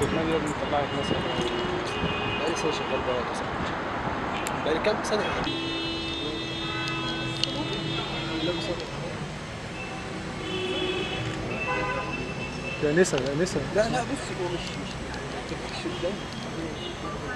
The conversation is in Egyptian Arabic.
الشغلانه دي لازم تطلعك مثلا بقالي سنه شغال بره كسر بقالي كام سنه يا نسا يا نسا لا لا بص هو مش مش ما تفتحش قدام